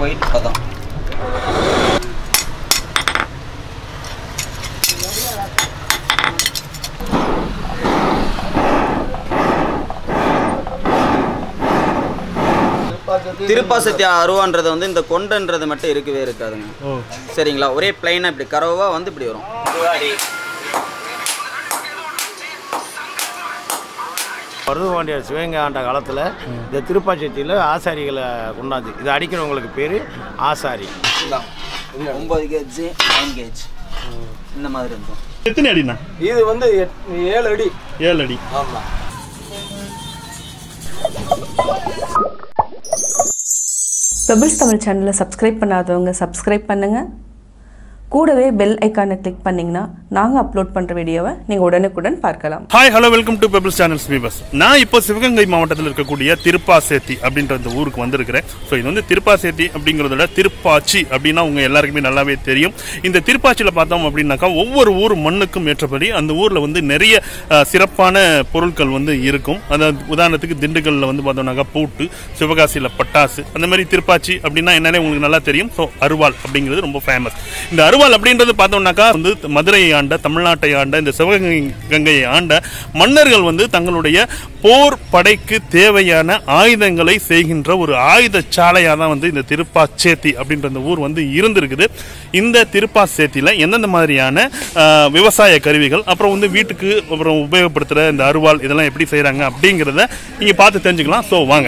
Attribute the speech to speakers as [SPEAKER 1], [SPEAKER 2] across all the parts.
[SPEAKER 1] White பதம் திருப்பாசத்தி அருவான்றது வந்து இந்த கொண்டன்றது மட்டும் இருக்கவே இருக்காதுங்க
[SPEAKER 2] ஓ
[SPEAKER 1] சரிங்களா ஒரே பிளைனாக இப்படி கரவா வந்து இப்படி வரும்
[SPEAKER 3] மருதுபாண்டியர் சிவகங்கை ஆண்ட காலத்தில் இந்த திருப்பாச்சத்தியில் ஆசாரிகளை கொண்டாந்து இது அடிக்கிறவங்களுக்கு பேர் ஆசாரி
[SPEAKER 1] ஒம்பது கேஜ் நைன் கேஜ் இந்த மாதிரி இருக்கும்
[SPEAKER 2] எத்தனை அடிண்ணா
[SPEAKER 3] இது வந்து ஏழு அடி
[SPEAKER 2] ஏழு அடி
[SPEAKER 3] ஆமாம்
[SPEAKER 4] பெபிள்ஸ் தமிழ் சேனலை சப்ஸ்கிரைப் பண்ணாதவங்க சப்ஸ்கிரைப் பண்ணுங்கள் கூடவே பெல் ஐக்கானை கிளிக் பண்ணிங்கன்னா நாங்கள் அப்லோட் பண்ணுற வீடியோவை நீங்கள் உடனுக்குடன் பார்க்கலாம்
[SPEAKER 2] hi hello welcome to pebbles channel ஸ்பீபர்ஸ் நான் இப்போ சிவகங்கை மாவட்டத்தில் இருக்கக்கூடிய திருப்பாசேத்தி அப்படின்ற இந்த ஊருக்கு வந்திருக்கிறேன் ஸோ இது வந்து திருப்பாசேத்தி அப்படிங்கிறத விட திருப்பாச்சி அப்படின்னா உங்க எல்லாருக்குமே நல்லாவே தெரியும் இந்த திருப்பாச்சியில் பார்த்தோம் அப்படின்னாக்கா ஒவ்வொரு ஊர் மண்ணுக்கும் ஏற்றபடி அந்த ஊரில் வந்து நிறைய அஹ், சிறப்பான பொருட்கள் வந்து இருக்கும் அதாவது உதாரணத்துக்கு திண்டுக்கல்ல வந்து பார்த்தோம்னாக்கா பூட்டு சிவகாசியில் பட்டாசு அந்த மாதிரி திருப்பாச்சி அப்படின்னா என்னன்னே உங்களுக்கு நல்லா தெரியும் ஸோ அருவாள் அப்படிங்கிறது ரொம்ப ஃபேமஸ் இந்த அருவாள் அப்படின்றது பார்த்தோம்னாக்கா வந்து மதுரையை ஆண்ட தமிழ்நாட்டை ஆண்ட இந்த சிவகங்கை கங்கையை ஆண்ட மன்னர்கள் வந்து தங்களுடைய போர் படைக்கு தேவையான ஆயுதங்களை செய்கின்ற ஒரு ஆயுத சாலையாக தான் வந்து இந்த திருப்பாச்சேத்தி அப்படின்ற இந்த ஊர் வந்து இருந்திருக்குது இந்த திருப்பாச்சேத்தியில் எந்தெந்த மாதிரியான ஆஹ், விவசாய கருவிகள் அப்புறம் வந்து வீட்டுக்கு அப்புறம் உபயோகப்படுத்துகிற இந்த அருவாள் இதெல்லாம் எப்படி செய்கிறாங்க அப்படிங்கிறத நீங்கள் பார்த்து தெரிஞ்சுக்கலாம் ஸோ வாங்க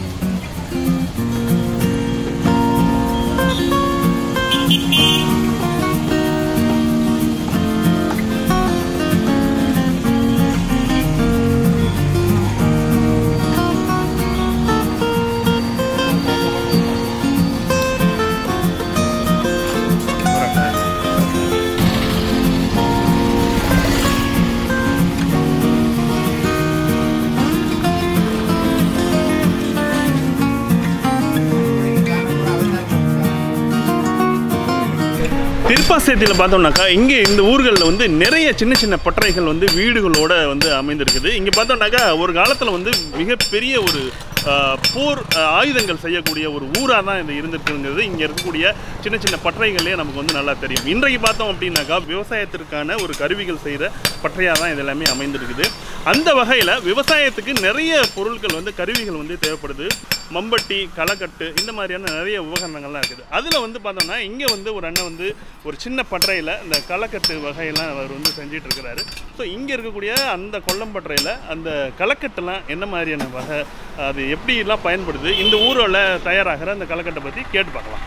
[SPEAKER 2] திருப்பாசேத்தியில் பார்த்தோம்னாக்கா இங்கே இந்த ஊர்களில் வந்து நிறைய சின்ன சின்ன பட்டறைகள் வந்து வீடுகளோட வந்து அமைந்திருக்குது இங்கே பார்த்தோம்னாக்கா ஒரு காலத்தில் வந்து மிகப்பெரிய ஒரு ஆஹ், போர் ஆஹ், ஆயுதங்கள் செய்யக்கூடிய ஒரு ஊராக தான் இது இருந்திருக்குங்கிறது இங்கே இருக்கக்கூடிய சின்ன சின்ன பட்டறைகளே நமக்கு வந்து நல்லா தெரியும் இன்றைக்கு பார்த்தோம் அப்படின்னாக்கா விவசாயத்திற்கான ஒரு கருவிகள் செய்கிற பட்டறையாக தான் இது எல்லாமே அமைந்திருக்குது அந்த வகையில் விவசாயத்துக்கு நிறைய பொருட்கள் வந்து கருவிகள் வந்து தேவைப்படுது மம்பட்டி களக்கட்டு இந்த மாதிரியான நிறைய உபகரணங்கள்லாம் இருக்குது அதில் வந்து பார்த்தோம்னா இங்கே வந்து ஒரு அண்ணன் வந்து ஒரு சின்ன பட்டறையில் இந்த களக்கட்டு வகையெல்லாம் அவர் வந்து செஞ்சிட்டு இருக்கிறாரு ஸோ இங்கே இருக்கக்கூடிய அந்த கொல்லம்பட்டறையில் அந்த களக்கட்டெல்லாம் என்ன மாதிரியான வகை அது எப்படிலாம் பயன்படுது இந்த ஊரில் தயாராகிற அந்த களக்கட்டை பற்றி கேட்டு பார்க்கலாம்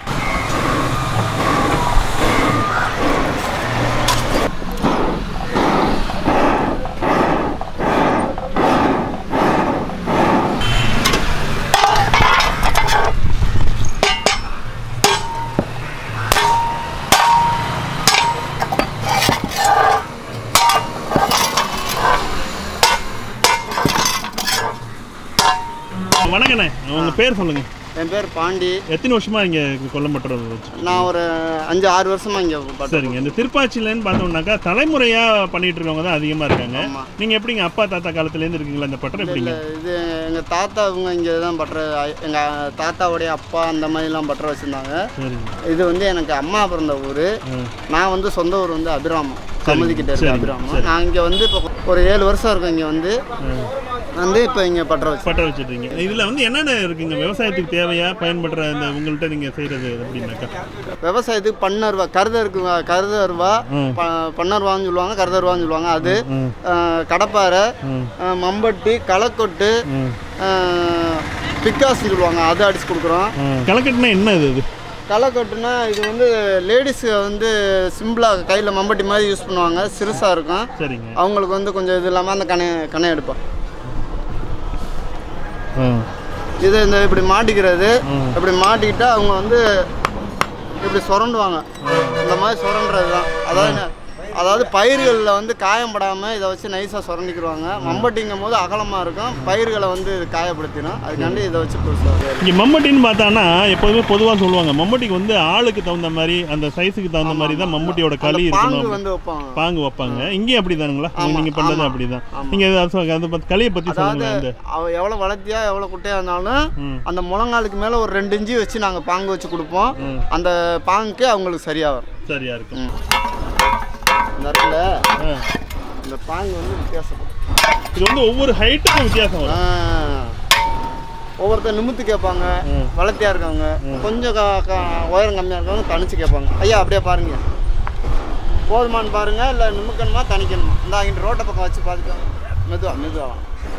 [SPEAKER 2] வணக்கண்ணே உங்கள் பேர் சொல்லுங்கள்
[SPEAKER 5] என் பேர் பாண்டி
[SPEAKER 2] எத்தனை வருஷமாக இங்கே கொல்லம்பட்டறை வச்சு
[SPEAKER 5] நான் ஒரு அஞ்சு ஆறு வருஷமா இங்கே பட்
[SPEAKER 2] சரிங்க இந்த திருப்பாச்சியிலன்னு பார்த்தோம்னாக்கா தலைமுறையா பண்ணிட்டு இருக்கவங்க தான் அதிகமா இருக்காங்க
[SPEAKER 5] ஆமா.
[SPEAKER 2] நீங்க எப்படிங்க அப்பா தாத்தா காலத்துல இருந்து இருக்கீங்களா இந்த பட்டறை எப்படிங்க
[SPEAKER 5] இது எங்கள் தாத்தா இவங்க இங்கே தான் பற்ற எங்கள் தாத்தாவுடைய அப்பா அந்த மாதிரிலாம் பற்ற வச்சுருந்தாங்க
[SPEAKER 2] சரிங்க
[SPEAKER 5] இது வந்து எனக்கு அம்மா பிறந்த ஊர் நான் வந்து சொந்த ஊர் வந்து அபிராமம் சம்மதிக்கிட்ட இருக்க
[SPEAKER 2] சரிங்க,
[SPEAKER 5] அபிராமம் நான் இங்கே வந்து இப்போ ஒரு ஏழு வருஷம் இருக்கும் இங்கே வந்து வந்து இப்போ இங்கே பற்ற வச்சு
[SPEAKER 2] பட்டறை வச்சிருக்கீங்க இதுல வந்து என்னென்ன இருக்குங்க விவசாயத்துக்கு தேவையா பயன்படுற இந்த உங்கள்கிட்ட நீங்க செய்யறது அப்படின்னாக்கா
[SPEAKER 5] விவசாயத்துக்கு பண்ணருவா கருதருக்கு கருதருவா ப- பண்ணருவான்னு சொல்லுவாங்க கருதருவான்னு சொல்லுவாங்க அது அஹ், கடப்பாரை அஹ், மம்பட்டி களக்கொட்டு அஹ், பிக்காசி சொல்லுவாங்க அதை அடிச்சு கொடுக்குறோம்
[SPEAKER 2] கலக்கட்டுனா என்ன இது இது
[SPEAKER 5] களக்கட்டுனா இது வந்து லேடிஸு வந்து சிம்பிளாக கையில் மம்பட்டி மாதிரி யூஸ் பண்ணுவாங்க சிறுசாக இருக்கும்
[SPEAKER 2] சரிங்க
[SPEAKER 5] அவங்களுக்கு வந்து கொஞ்சம் இது இல்லாமல் அந்த கணை கணை எடுப்போம் இது இந்த இப்படி மாட்டிக்கிறது இப்படி மாட்டிக்கிட்டா அவங்க வந்து இப்படி சுரண்டுவாங்க இந்த மாதிரி சுரண்டுறது தான் அதாவது என்ன, அதாவது பயிர்களில் வந்து காயப்படாமல் இதை வச்சு நைஸாக சுரண்டிக்கிடுவாங்க மம்பட்டிங்கும் போது அகலமாக இருக்கும் பயிர்களை வந்து இது காயப்படுத்திடும் அதுக்காண்டி இதை வச்சு புதுசாக
[SPEAKER 2] இங்கே மம்மட்டின்னு பார்த்தானா எப்போதுமே பொதுவாக சொல்லுவாங்க மம்மட்டிக்கு வந்து ஆளுக்கு தகுந்த மாதிரி அந்த சைஸுக்கு தகுந்த மாதிரி தான் மம்மட்டியோட களி
[SPEAKER 5] பாங்கு
[SPEAKER 2] இருக்கணும்
[SPEAKER 5] வந்து வைப்பாங்க
[SPEAKER 2] பாங்கு வைப்பாங்க இங்கேயும் அப்படிதானுங்களா
[SPEAKER 5] ஆமா,
[SPEAKER 2] நீங்க பண்றது
[SPEAKER 5] ஆமா,
[SPEAKER 2] அப்படிதான்
[SPEAKER 5] ஆமா.
[SPEAKER 2] நீங்க அதை சொல்லுங்க, அதை பத்தி களியை பத்தி
[SPEAKER 5] அதாவது
[SPEAKER 2] சொல்லுங்க அந்த
[SPEAKER 5] அவ எவ்வளோ வளர்த்தியா எவ்வளோ குட்டையாக இருந்தாலும்
[SPEAKER 2] ம்.
[SPEAKER 5] அந்த முழங்காலுக்கு மேலே ஒரு ரெண்டு இன்ச்சு வச்சு நாங்கள் பாங்கு வச்சு கொடுப்போம் அந்த பாங்குக்கு அவங்களுக்கு சரியாக வரும்
[SPEAKER 2] சரியா இருக்கும்
[SPEAKER 5] ம். இந்த இடத்துல
[SPEAKER 2] ஆ.
[SPEAKER 5] இந்த பாங்கு வந்து வித்தியாசப்படும்
[SPEAKER 2] இது வந்து ஒவ்வொரு ஹைட்டுக்கும் வித்தியாசம்
[SPEAKER 5] ஆ.
[SPEAKER 2] வரும்
[SPEAKER 5] ஒவ்வொருத்தர் நிமித்து கேட்பாங்க வளர்த்தியா இருக்கவங்க கொஞ்சம் க- க- உயரம் கம்மியாக இருக்கவங்க தனிச்சு கேட்பாங்க ஐயா அப்படியே பாருங்க போதுமான்னு பாருங்க இல்லை நிமிக்கணுமா தணிக்கணுமா இந்த அங்கிட்டு ரோட்டை பக்கம் வச்சு பார்த்துக்கோங்க மெதுவா மெதுவா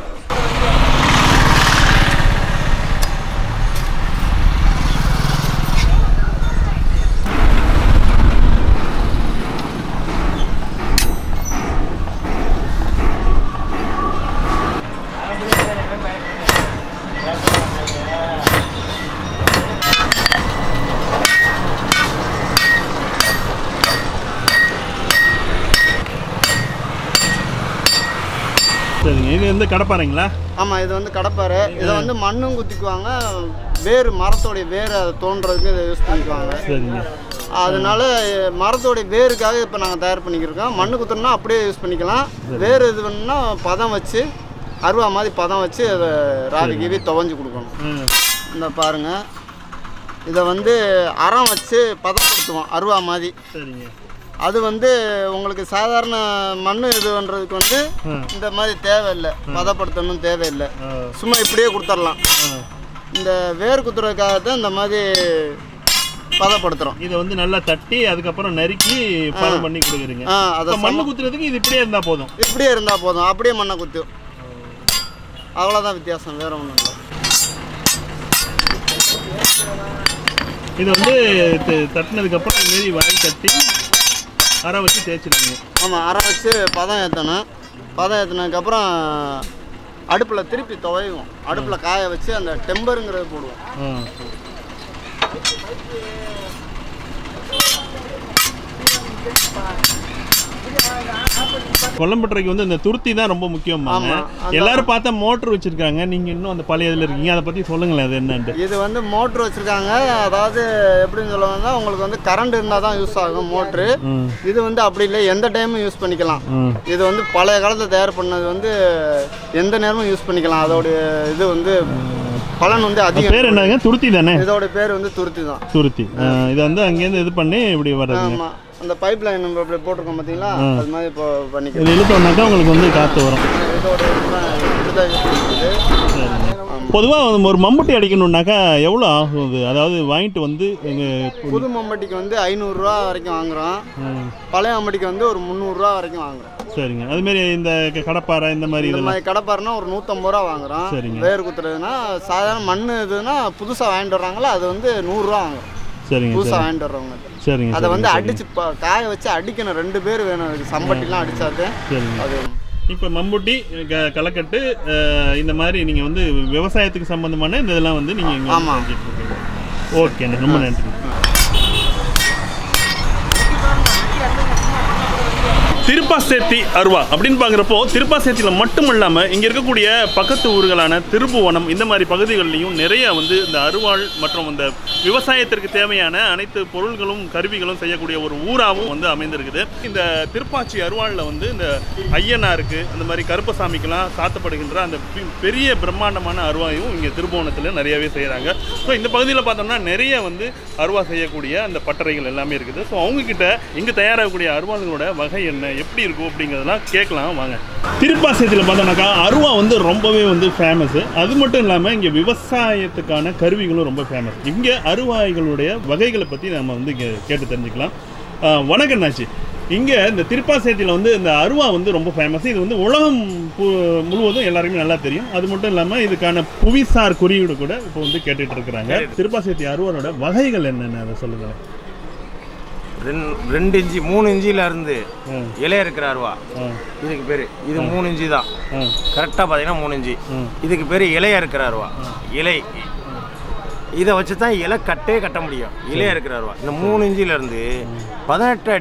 [SPEAKER 2] சரிங்க இது வந்து கடப்பாறைங்களா
[SPEAKER 5] ஆமாம் இது வந்து கடப்பாறை இதை வந்து மண்ணும் குத்திக்குவாங்க வேறு மரத்தோடைய வேரை அதை தோன்றதுக்கு இதை யூஸ் பண்ணிக்குவாங்க
[SPEAKER 2] சரிங்க
[SPEAKER 5] அதனால மரத்தோடைய வேருக்காக இப்போ நாங்கள் தயார் பண்ணிக்கிருக்கோம் மண்ணு குத்துறோம்னா அப்படியே யூஸ் பண்ணிக்கலாம் வேறு இது வேணும்னா பதம் வச்சு அருவா மாதிரி பதம் வச்சு அதை ராவி கீவி துவஞ்சி கொடுக்கணும்
[SPEAKER 2] ம்.
[SPEAKER 5] இந்த பாருங்க இதை வந்து அறம் வச்சு பதப்படுத்துவோம் அருவா மாதிரி
[SPEAKER 2] சரிங்க
[SPEAKER 5] அது வந்து உங்களுக்கு சாதாரண மண் இது பண்ணுறதுக்கு வந்து
[SPEAKER 2] ம்.
[SPEAKER 5] இந்த மாதிரி தேவையில்லை பதப்படுத்தணும் தேவையில்லை
[SPEAKER 2] ஆ.
[SPEAKER 5] சும்மா இப்படியே கொடுத்துடலாம்
[SPEAKER 2] ஆ.
[SPEAKER 5] இந்த வேர் குத்துறதுக்காக தான் இந்த மாதிரி பதப்படுத்துகிறோம்
[SPEAKER 2] இதை வந்து நல்லா தட்டி அதுக்கப்புறம் நறுக்கி பதம் பண்ணி கொடுக்குறீங்க
[SPEAKER 5] ஆ அதை
[SPEAKER 2] இப்ப மண்ணு குத்துறதுக்கு இது இப்படியே இருந்தா போதும்
[SPEAKER 5] இப்படியே இருந்தால் போதும் அப்படியே மண்ணை குத்து அவ்வளோதான் வித்தியாசம் வேற ஒன்றும் இல்லை
[SPEAKER 2] இது வந்து த- தட்டினதுக்கு அப்புறம் இது மாரி வாய் தட்டி அரை வச்சு தேய்ச்சிடுவீங்க
[SPEAKER 5] ஆமாம் அரை வச்சு பதம் ஏற்றணும் பதம் ஏற்றினதுக்கப்புறம் அடுப்பில் திருப்பி துவைவோம் அடுப்பில் காய வச்சு அந்த டெம்பருங்கிறது போடுவோம்
[SPEAKER 2] ம். கொல்லம்பட்டறைக்கு வந்து இந்த துருத்தி தான் ரொம்ப முக்கியமாங்க
[SPEAKER 5] ஆமா, அந்த-
[SPEAKER 2] எல்லாரும் பார்த்தா மோட்டர் வச்சிருக்காங்க நீங்க இன்னும் அந்த பழைய இதுல இருக்கீங்க அதை பத்தி சொல்லுங்களேன் அது என்னன்ட்டு
[SPEAKER 5] இது வந்து மோட்ரு வச்சுருக்காங்க அதாவது எப்படின்னு சொல்லுவாங்கன்னா உங்களுக்கு வந்து கரண்ட் இருந்தால் தான் யூஸ் ஆகும் மோட்ரு
[SPEAKER 2] ம்.
[SPEAKER 5] இது வந்து அப்படி இல்லை எந்த டைமும் யூஸ் பண்ணிக்கலாம்
[SPEAKER 2] ம்.
[SPEAKER 5] இது வந்து பழைய காலத்தில் தயார் பண்ணது வந்து எந்த நேரமும் யூஸ் பண்ணிக்கலாம் அதோடைய இது வந்து பலன் வந்து அதிகம்
[SPEAKER 2] பேர் என்னங்க துருத்தி தானே
[SPEAKER 5] இதோட பேர் வந்து துருத்தி தான்
[SPEAKER 2] துருத்தி ஆ, இதை வந்து அங்கேருந்து இது பண்ணி இப்படி வர்றதுங்க
[SPEAKER 5] ஆமாம் அந்த பைப் லைன் நம்ம இப்படி போட்டிருக்கோம் பார்த்தீங்களா அது மாதிரி இப்போ பண்ணிக்கலாம்
[SPEAKER 2] இது இழுத்தோம்னாக்கா உங்களுக்கு வந்து காற்று வரும்
[SPEAKER 5] இதோட இதுதான் யூஸ் பண்ணிக்குது
[SPEAKER 2] பொதுவாக ஒரு மம்முட்டி அடிக்கணும்னாக்கா எவ்வளோ ஆகும் இது அதாவது வாங்கிட்டு வந்து எங்கள்
[SPEAKER 5] புது மம்பட்டிக்கு வந்து ஐநூறுரூவா வரைக்கும் வாங்குறோம் பழைய மம்பட்டிக்கு வந்து ஒரு முந்நூறுரூவா வரைக்கும் வாங்குறோம்
[SPEAKER 2] சரிங்க அதுமாரி இந்த க- கடப்பாறை இந்த மாதிரி
[SPEAKER 5] இந்த
[SPEAKER 2] இதெல்லாம்
[SPEAKER 5] மாதிரி கடைப்பாருனா ஒரு நூற்றம்பது ரூபா வாங்குறோம்
[SPEAKER 2] சரிங்க.
[SPEAKER 5] வேர் குத்துறதுன்னா சாதாரண மண் இதுன்னா புதுசாக வாங்கிட்டு வர்றாங்களோ அது வந்து நூறுரூவா வாங்குறோம்
[SPEAKER 2] சரிங்க
[SPEAKER 5] புதுசாக
[SPEAKER 2] சரி
[SPEAKER 5] வாங்கிட்டு வர்றவங்க
[SPEAKER 2] சரிங்க
[SPEAKER 5] அதை
[SPEAKER 2] சரிங்க,
[SPEAKER 5] வந்து
[SPEAKER 2] சரிங்க.
[SPEAKER 5] அடிச்சு ப- காய வச்சு அடிக்கணும் ரெண்டு பேர் வேணும் அதுக்கு சம்பட்டிலாம் அடிச்சாது
[SPEAKER 2] சரிங்க
[SPEAKER 5] அது
[SPEAKER 2] இப்போ மம்புட்டி க களக்கட்டு அஹ், இந்த மாதிரி நீங்கள் வந்து விவசாயத்துக்கு சம்பந்தமான இந்த இதெல்லாம் வந்து நீங்கள் இங்கே
[SPEAKER 5] ஆமா.
[SPEAKER 2] ஓகேண்ணே ரொம்ப நன்றி திருப்பாசேத்தி அருவா அப்படின்னு பார்க்குறப்போ திருப்பாசேத்தியில் மட்டும் இல்லாமல் இங்கே இருக்கக்கூடிய பக்கத்து ஊர்களான திருப்புவனம் இந்த மாதிரி பகுதிகளிலையும் நிறைய வந்து இந்த அருவாள் மற்றும் இந்த விவசாயத்திற்கு தேவையான அனைத்து பொருள்களும் கருவிகளும் செய்யக்கூடிய ஒரு ஊராகவும் வந்து அமைந்திருக்குது இந்த திருப்பாச்சி அருவாளில் வந்து இந்த ஐயனாருக்கு அந்த மாதிரி கருப்பசாமிக்கெல்லாம் சாத்தப்படுகின்ற அந்த பெ- பெரிய பிரம்மாண்டமான அருவாயும் இங்கே திருப்புவனத்தில் நிறையவே செய்கிறாங்க ஸோ இந்த பகுதியில் பார்த்தோம்னா நிறைய வந்து அருவா செய்யக்கூடிய அந்த பட்டறைகள் எல்லாமே இருக்குது ஸோ அவங்கக்கிட்ட இங்கே தயாராகக்கூடிய அருவாள்களோட வகை என்ன எப்படி இருக்கும் அப்படிங்கிறதெல்லாம் கேட்கலாம் வாங்க திருப்பாசயத்தில் பார்த்தோம்னாக்கா அருவா வந்து ரொம்பவே வந்து ஃபேமஸ் அது மட்டும் இல்லாமல் இங்கே விவசாயத்துக்கான கருவிகளும் ரொம்ப ஃபேமஸ் இங்கே அருவாய்களுடைய வகைகளை பற்றி நம்ம வந்து இங்கே கேட்டு தெரிஞ்சுக்கலாம் ஆஹ் வணக்கம் நாச்சி இங்கே இந்த திருப்பாசயத்தில் வந்து இந்த அருவா வந்து ரொம்ப ஃபேமஸ் இது வந்து உலகம் பு- முழுவதும் எல்லாருக்குமே நல்லா தெரியும் அது மட்டும் இல்லாமல் இதுக்கான புவிசார் குறியீடு கூட இப்போ வந்து கேட்டுட்டு இருக்கிறாங்க திருப்பாசயத்தி அருவானோட வகைகள் என்னென்ன அதை சொல்லுங்களேன்
[SPEAKER 3] ரெண்டு ரெண்டு இன்ச்சு மூணு இன்ச்சில இருந்து
[SPEAKER 2] ம்.
[SPEAKER 3] இலைய இருக்கிற அருவா
[SPEAKER 2] ஆ
[SPEAKER 3] இதுக்கு பேர் இது மூணு இன்ச்சு தான்
[SPEAKER 2] ஆ
[SPEAKER 3] கரெக்டாக பார்த்தீங்கன்னா மூணு இன்ச்சு
[SPEAKER 2] ம்.
[SPEAKER 3] இதுக்கு பேர் இலைய இருக்கிற அருவா இலை இதை வச்சு தான் இலை கட்டே கட்ட முடியும் இலைய இருக்கிற அருவா இந்த மூணு இன்ச்சில இருந்து பதினெட்டு அடி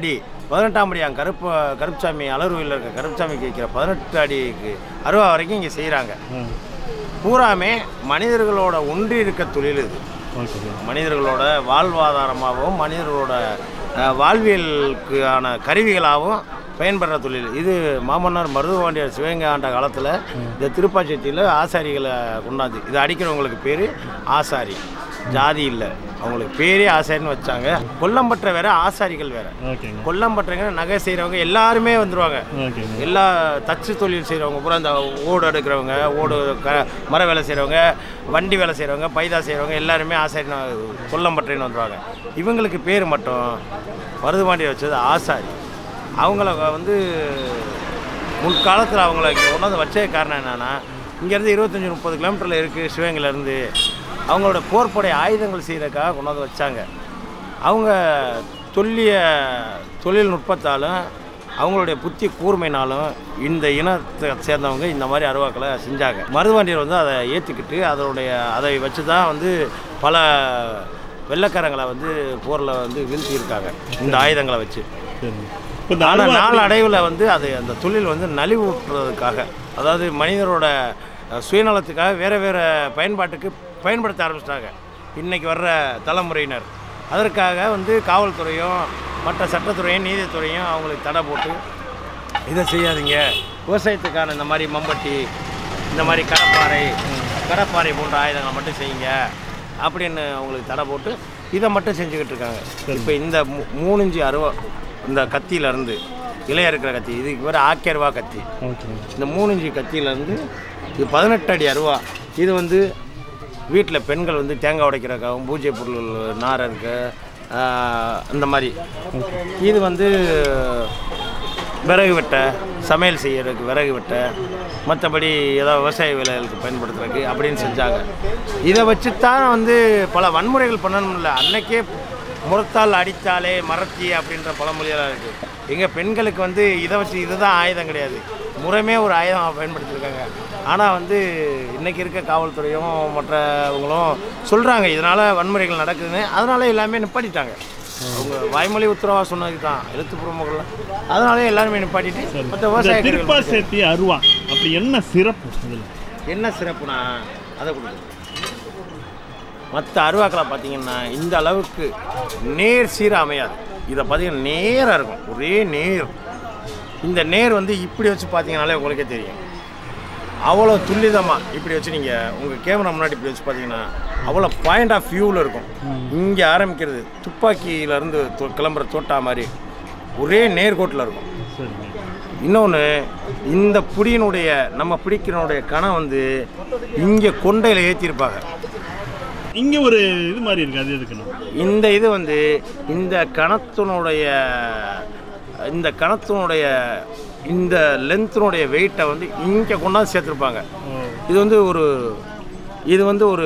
[SPEAKER 3] பதினெட்டாம் படியான் கருப்பு கருப்புசாமி அலர்வையில் இருக்க கருப்புசாமிக்கு வைக்கிற பதினெட்டு அடிக்கு அருவா வரைக்கும் இங்கே செய்கிறாங்க பூராமே மனிதர்களோட ஒன்றி இருக்க தொழில் இது
[SPEAKER 2] ஓகே சார்
[SPEAKER 3] மனிதர்களோட வாழ்வாதாரமாகவும் மனிதர்களோட அஹ், வாழ்வியலுக்கான கருவிகளாகவும் பயன்படுற தொழில் இது மாமன்னர் மருதுபாண்டியர் சிவகங்கை ஆண்ட காலத்தில் இந்த திருப்பாச்சேத்தியில் ஆசாரிகளை கொண்டாந்து இது அடிக்கிறவங்களுக்கு பேர் ஆசாரி ஜாதி இல்லை அவங்களுக்கு பேரே ஆசாரின்னு வச்சாங்க கொல்லம்பற்ற வேற ஆசாரிகள் வேற
[SPEAKER 2] ஓகேங்க
[SPEAKER 3] கொல்லம்பற்றங்க நகை செய்கிறவங்க எல்லாருமே வந்துருவாங்க
[SPEAKER 2] ஓகேங்க
[SPEAKER 3] எல்லா தச்சு தொழில் செய்கிறவங்க பூரா இந்த ஓடு எடுக்கிறவங்க ஓடு க மர வேலை செய்கிறவங்க வண்டி வேலை செய்கிறவங்க பைதா செய்கிறவங்க எல்லாருமே ஆசாரி கொல்லம்பற்றைன்னு வந்துடுவாங்க இவங்களுக்கு பேர் மட்டும் மருதுபாண்டியர் வச்சது ஆசாரி அவங்கள வந்து முன்காலத்தில் அவங்கள இங்கே கொண்டாந்து வச்ச காரணம் என்னென்னா இங்கேருந்து இருபத்தஞ்சி முப்பது கிலோமீட்டரில் இருக்குது சிவகங்கையிலேருந்து அவங்களோட போர்ப்படை ஆயுதங்கள் செய்கிறதுக்காக கொண்டாந்து வச்சாங்க அவங்க தொல்லிய தொழில்நுட்பத்தாலும் அவங்களுடைய புத்தி கூர்மைனாலும் இந்த இனத்தை சேர்ந்தவங்க இந்த மாதிரி அருவாக்களை செஞ்சாங்க மருதுவாண்டியர் வந்து அதை ஏற்றுக்கிட்டு அதனுடைய அதை வச்சு தான் வந்து பல வெள்ளைக்காரங்களை வந்து போரில் வந்து வீழ்த்தியிருக்காங்க இந்த ஆயுதங்களை வச்சு
[SPEAKER 2] சரிங்க இப்போ இந்த
[SPEAKER 3] ஆனால்
[SPEAKER 2] அருவா
[SPEAKER 3] நாள் அடைவில் வந்து அது அந்த தொழில் வந்து நலிவுற்றுறதுக்காக அதாவது மனிதரோட அஹ், சுயநலத்துக்காக வேறு வேறு பயன்பாட்டுக்கு பயன்படுத்த ஆரம்பிச்சிட்டாங்க இன்றைக்கி வர்ற தலைமுறையினர் அதற்காக வந்து காவல்துறையும் மற்ற சட்டத்துறையும் நீதித்துறையும் அவங்களுக்கு தடை போட்டு இதை செய்யாதீங்க விவசாயத்துக்கான இந்த மாதிரி மம்பட்டி இந்த மாதிரி கடப்பாறை கடப்பாறை போன்ற ஆயுதங்களை மட்டும் செய்யுங்க அப்படின்னு அவங்களுக்கு தடை போட்டு இதை மட்டும் செஞ்சுக்கிட்டு இருக்காங்க இப்போ இந்த மூ- மூணு இஞ்சி அருவா இந்த கத்தியிலேருந்து இலையா இருக்கிற கத்தி இதுக்கு பேர் ஆக்கியருவா கத்தி
[SPEAKER 2] ஓகேங்க
[SPEAKER 3] இந்த மூணு இஞ்சி கத்தியிலேருந்து இது பதினெட்டு அடி அருவா இது வந்து வீட்டில் பெண்கள் வந்து தேங்காய் உடைக்கிறக்காகவும் பூஜை பொருள் நார் இருக்க அந்த மாதிரி இது வந்து விறகு வெட்ட சமையல் செய்யறதுக்கு விறகு வெட்ட மற்றபடி ஏதாவது விவசாய வேலைகளுக்கு பயன்படுத்துறதுக்கு அப்படின்னு செஞ்சாங்க இதை வச்சு தான் வந்து பல வன்முறைகள் பண்ணணும்ல அன்னைக்கே முறத்தால் அடித்தாலே மரத்தி அப்படின்ற பழமொழியெல்லாம் இருக்குது எங்கள் பெண்களுக்கு வந்து இதை வச்சு இதுதான் ஆயுதம் கிடையாது முறைமே ஒரு ஆயுதம் பயன்படுத்தியிருக்காங்க ஆனால் வந்து இன்றைக்கி இருக்க காவல்துறையும் மற்றவங்களும் சொல்கிறாங்க இதனால் வன்முறைகள் நடக்குதுன்னு அதனால எல்லாமே நிப்பாட்டிட்டாங்க அவங்க வாய்மொழி உத்தரவா சொன்னதுக்கு தான் எழுத்துப்பூர்வமாக அதனாலே எல்லாருமே நிப்பாட்டிட்டு மற்ற
[SPEAKER 2] இந்த
[SPEAKER 3] விவசாய
[SPEAKER 2] திருப்பா சேர்த்தி அருவா அப்படி என்ன சிறப்பு இதில்
[SPEAKER 3] என்ன சிறப்புனா அதை கொடுக்குது மற்ற அருவாக்களை பார்த்தீங்கன்னா இந்த அளவுக்கு நேர் சீராக அமையாது இதை பார்த்தீங்கன்னா நேராக இருக்கும் ஒரே நேர் இந்த நேர் வந்து இப்படி வச்சு பார்த்தீங்கனாலே உங்களுக்கே தெரியும் அவ்வளோ துல்லிதமாக இப்படி வச்சு நீங்கள் உங்கள் கேமரா முன்னாடி இப்படி வச்சு பார்த்தீங்கன்னா அவ்வளோ பாயிண்ட் ஆஃப் வியூவில் இருக்கும் இங்கே ஆரம்பிக்கிறது துப்பாக்கியிலேருந்து கிளம்புற தோட்டா மாதிரி ஒரே நேர்கோட்டில் இருக்கும்
[SPEAKER 2] சரிங்க
[SPEAKER 3] இன்னொன்று இந்த புடியினுடைய நம்ம பிடிக்கிறனுடைய கணம் வந்து இங்கே கொண்டையில் ஏற்றிருப்பாங்க
[SPEAKER 2] இங்கே ஒரு இது மாதிரி இருக்கு அது எதுக்குண்ணா
[SPEAKER 3] இந்த இது வந்து இந்த கணத்தினுடைய இந்த கணத்தினுடைய இந்த லென்த்தினுடைய வெயிட்டை வந்து இங்கே கொண்டாந்து சேர்த்துருப்பாங்க இது வந்து ஒரு இது வந்து ஒரு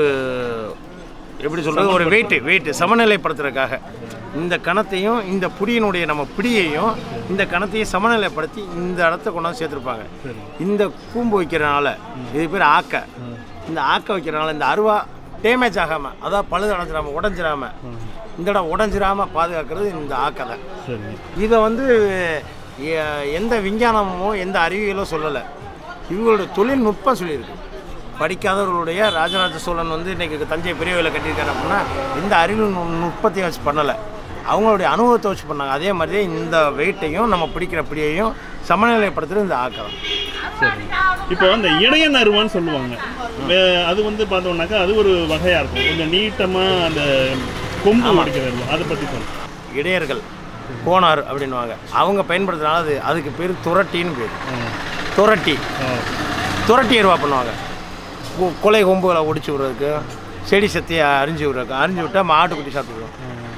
[SPEAKER 3] எப்படி சொல்கிறது ஒரு வெயிட்டு வெயிட்டு சமநிலைப்படுத்துறதுக்காக இந்த கணத்தையும் இந்த புடியினுடைய நம்ம பிடியையும் இந்த கணத்தையும் சமநிலைப்படுத்தி இந்த இடத்த கொண்டாந்து சேர்த்துருப்பாங்க இந்த கூம்பு வைக்கிறனால இது பேர் ஆக்க இந்த ஆக்க வைக்கிறனால இந்த அருவா டேமேஜ் ஆகாமல் அதாவது பழுது அடைஞ்சிடாம உடஞ்சிராம இந்த இடம் உடஞ்சிராம பாதுகாக்கிறது இந்த ஆக்கை தான்
[SPEAKER 2] சரிங்க
[SPEAKER 3] இதை வந்து எ- எந்த விஞ்ஞானமும் எந்த அறிவியலும் சொல்லலை இவங்களோட தொழில்நுட்பம் சொல்லியிருக்கு படிக்காதவர்களுடைய ராஜராஜ சோழன் வந்து இன்னைக்கு தஞ்சை பெரிய கோயிலை கட்டியிருக்காரு அப்படின்னா இந்த அறிவியல் நு- நுட்பத்தையும் வச்சு பண்ணலை அவங்களுடைய அனுபவத்தை வச்சு பண்ணாங்க அதே மாதிரியே இந்த வெயிட்டையும் நம்ம பிடிக்கிற பிடியையும் சமநிலைப்படுத்துறது இந்த ஆக்கலாம்
[SPEAKER 2] சரி இப்போ அந்த இடையன் அருவான்னு சொல்லுவாங்க வே- அது வந்து பார்த்தோம்னாக்கா அது ஒரு வகையாக இருக்கும் கொஞ்சம் நீட்டமாக அந்த கொம்பு உடைக்கிற அருவா அதை பற்றி சொல்லுங்க
[SPEAKER 3] இடையர்கள் கோனார் அப்படின்னுவாங்க அவங்க பயன்படுத்துறதுனால அது அதுக்கு பேர் துரட்டின்னு பேர் துரட்டி துரட்டி அருவா பண்ணுவாங்க கொ- கொலை கொம்புகளை ஒடிச்சு விடுறதுக்கு செடி சத்தையை அரிஞ்சு விடுறதுக்கு அரிஞ்சு விட்டால் மாட்டுக்குட்டி சாப்பிட்டுருவோம்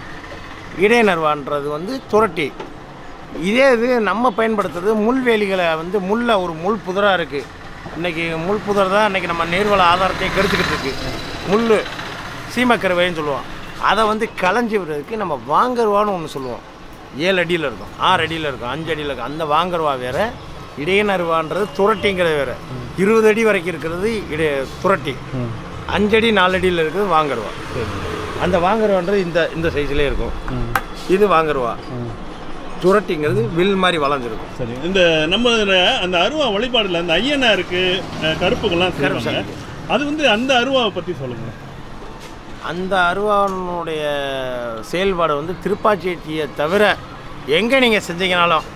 [SPEAKER 3] இடையனர்வான்றது வந்து துரட்டி இதே இது நம்ம பயன்படுத்துறது முள்வேலிகளை வந்து முள்ள ஒரு முள் புதராக இருக்குது இன்றைக்கி முள் புதர் தான் இன்றைக்கி நம்ம நீர்வள ஆதாரத்தை கெடுத்துக்கிட்டு இருக்கு முள் சீமக்கருவைன்னு சொல்லுவோம் அதை வந்து களைஞ்சி விடுறதுக்கு நம்ம வாங்கருவான்னு ஒன்று சொல்லுவோம் ஏழு அடியில் இருக்கும் ஆறு அடியில் இருக்கும் அஞ்சு அடியில் இருக்கும் அந்த வாங்கருவா வேற இடையனருவான்றது துரட்டிங்கிறது வேற இருபது அடி வரைக்கும் இருக்கிறது இடைய துரட்டி அஞ்சடி நாலு அடியில் இருக்கிறது வாங்கருவா அந்த வாங்கருவான்றது இந்த இந்த சைஸ்லேயே இருக்கும் இது வாங்கருவா சுரட்டிங்கிறது வில் மாதிரி வளைஞ்சிருக்கும்
[SPEAKER 2] சரி இந்த நம்ம இதுல அந்த அருவா வழிபாடுல அந்த ஐயனாருக்கு அஹ், கருப்புக்கெல்லாம்
[SPEAKER 3] கருப்பு
[SPEAKER 2] செய்வாங்க அது வந்து அந்த அருவாவை பத்தி சொல்லுங்க
[SPEAKER 3] அந்த அருவானுடைய செயல்பாடு வந்து திருப்பாச்சியை தவிர எங்கே நீங்கள் செஞ்சீங்கனாலும்